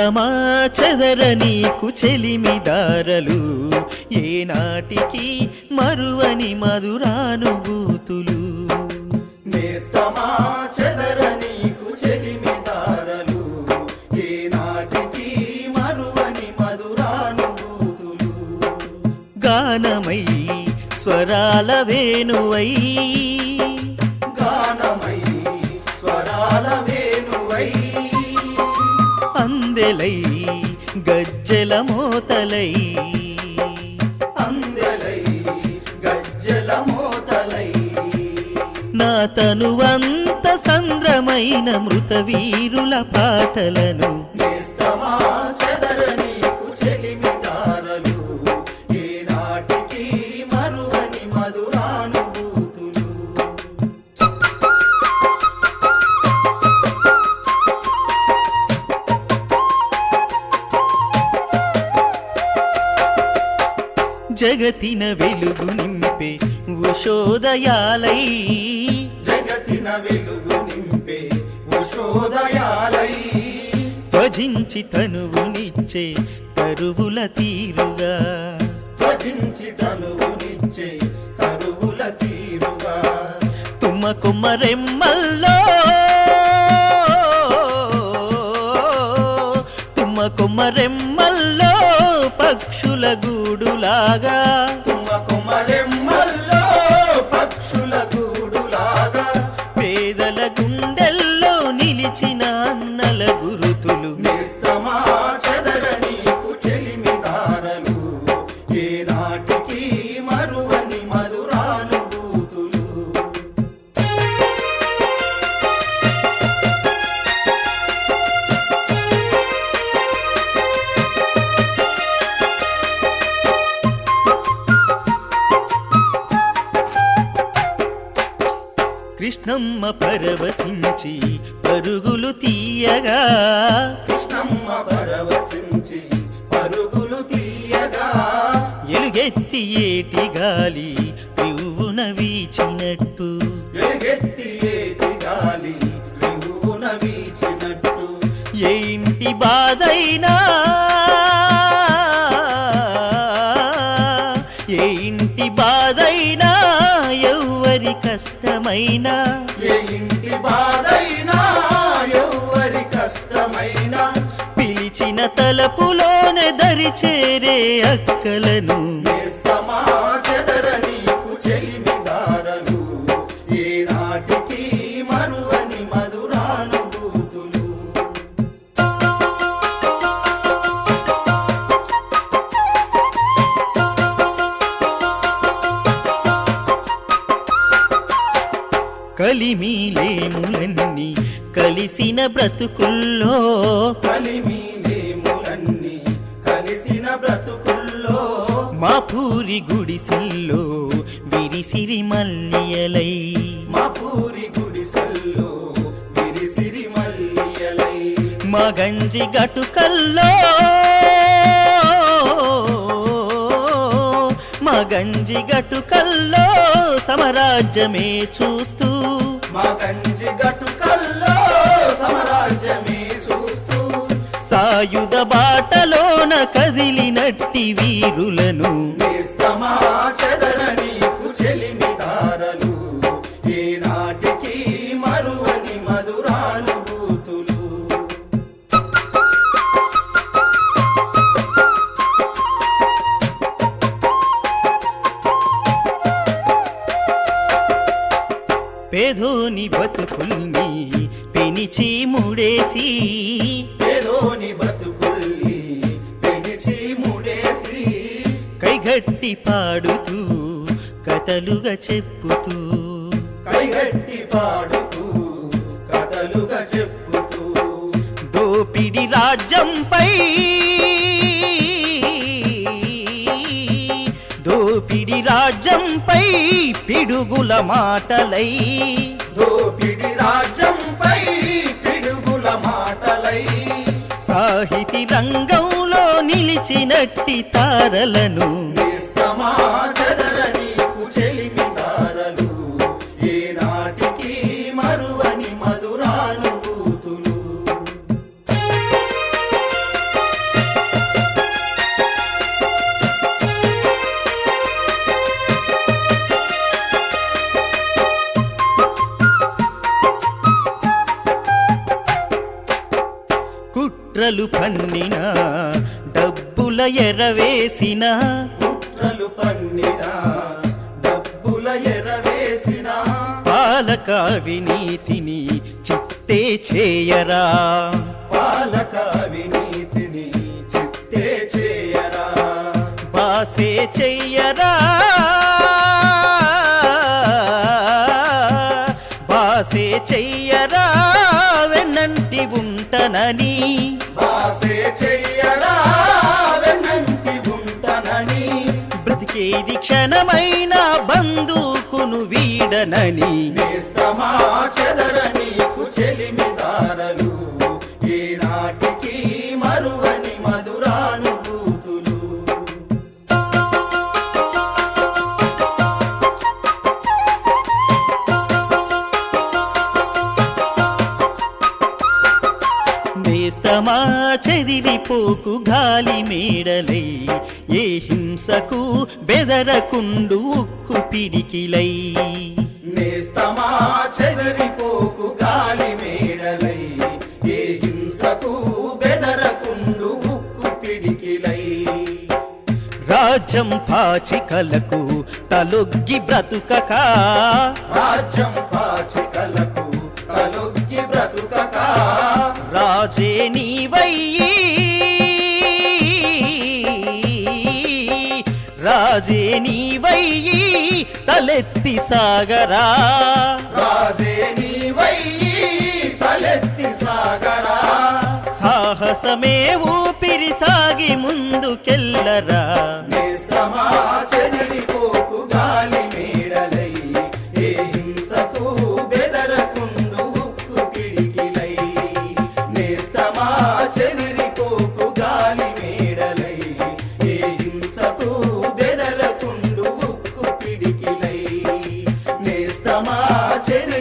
నేస్తమా చెదర నీకు చెలిమిదారలు ఏనాటికి మరువని మధురానుభూతులు నేస్తమా చెదర నీకు చెలిమిదారలు ఏనాటికి మరువని మధురానుభూతులు గానమై స్వరాల వేణువై గానమై స్వరాల వేణువై అందెలై గజ్జెల మోతలై అందెలై గజ్జల మోతలై నా తనువంత సంద్రమైన మృత వీరుల పాటలను నేస్తమా చెదర నీకు చెలిమిదారలు ఏనాటికి మరువని మధురానుభూతులు జగతిన వెలుగు నింపే ఉషోదయాలై జగతిన వెలుగు నింపే ఉషోదయాలై త్వజించి తనువునిచ్చే తరువుల తీరుగా త్వజించి తనువునిచ్చే కరువుల తీరుగా తుమ్మ కుమ్మరెమ్మల్లో తుమ్మ కుమ్మరెమ్మల్లో పక్షుల గూడులాగా తుమ్మ కుమరెమ్మల్లో పక్షుల గూడులాగా పేదల గుండెల్లో నిలిచిన అన్నల గురుతులు నేస్తమా చెదర నీకు చెలిమిదారలు ఏనాటికి మరువని మధురానుభూతులు కృష్ణమ్మ పరవశించి పరుగులు తీయగా కృష్ణమ్మ పరవశించి పరుగులు తీయగా ఎలుగెత్తి ఏటి గాలి పివ్వున వీచినట్టు ఎలుగెత్తి ఏటి గాలి రివున వీచినట్టు ఏ ఇంటి బాధైనా ఏ ఇంటి బాధైనా ఎవ్వరి కష్టమైనా ఏ ఇంటి బాధైనా ఎవ్వరి కష్టమైనా పిలిచిన తలపులోనే దరి చేరే అక్కలను నేస్తమా చెదర నీకు చెలిమిదారలు ఏనాటికి మరువని మధురానుభూతులు కలిమిలేములన్నీ కలిసిన బ్రతుకుల్లో కలిమిలేములన్నీ కలిసిన బ్రతుకుల్లో మా పూరి గుడిసెల్లో విరిసిరి మల్లియలై మా పూరి గుడిసెల్లో విరిసిరి మల్లియలై మా గంజి గటుకల్లో మా గంజి గటుకల్లో సమరాజ్యమే చూస్తూ మా కంచి గటుకల్లో సమరాజ్యమే చూస్తూ సాయుధ బాటలోన కదిలినట్టి వీరులను నేస్తమా చెదర నీకు చెలిమిదారలు ఏనాటికి మరువని మధురానుభూతులు పేదోని బతుకుల్ని పెనిచి ముడేసి ఏదోని బతుకుల్ని పెనిచి ముడేసి కైగట్టి పాడుతూ కథలుగా చెప్పుతూ కైగట్టి పాడుతూ కథలుగా చెప్పుతూ దోపిడి రాజ్యంపై దోపిడి రాజ్యంపై పిడుగుల మాటలై దోపిడి రాజ్యంపై పిడుగుల మాటలై సాహితీ రంగంలో నిలిచినట్టి తారలను నేస్తమా చెదర నీకు చెలిమిదారలు ఏనాటికి మరువని మధురానుభూతులు కుట్రలు పన్నిన డబ్బుల ఎరవేసిన కుట్రలు పన్నిన డబ్బుల ఎరవేసిన పాలక అవినీతిని చిత్తే చేయరా పాలక అవినీతిని చిత్తే చేయరా బాసే చెయ్యరా బాసే చెయ్యరా వెన్నంటి ఉంటనని బాసే చెయ్యరా వెన్నంటి ఉంటనని బ్రతికేది క్షణమైన బంధుకును వీడనని నేస్తమా చెదర నీకు చెలిమిదారలు ఈనాటికి మరువని మధురానుభూతులు నేస్తమా చెదిరిపోకు గాలి మేడలై ఏ హింసకు బెదరకుండు ఉక్కు పిడికిలై నేస్తమా చెదరిపోకు గాలి మేడలై ఏ హింసకు బెదరకుండు ఉక్కు పిడికిలై రాజ్యం పాచికలకు తలొగ్గి బ్రతుకక రాజ్యం పాచికలకు తలొగ్గి బ్రతుకక రాజే నీవయ్యి రాజే నీవయ్యి తలెత్తి సాగరా రాజే నీవయ్యి తలెత్తి సాగరా సాహసమే ఊపిరి సాగి ముందుకెళ్ళరా నేస్తమా చెదిరిపోకు గాలి మేడలై ఏ హింసకు బెదరకుండు ఉక్కు పిడికిలై నేస్తమా చెదిరిపోకు గాలి మేడలై ఏ హింసకు బెదరకుండు ఉక్కు పిడికిలై నేస్తమా చెదిరి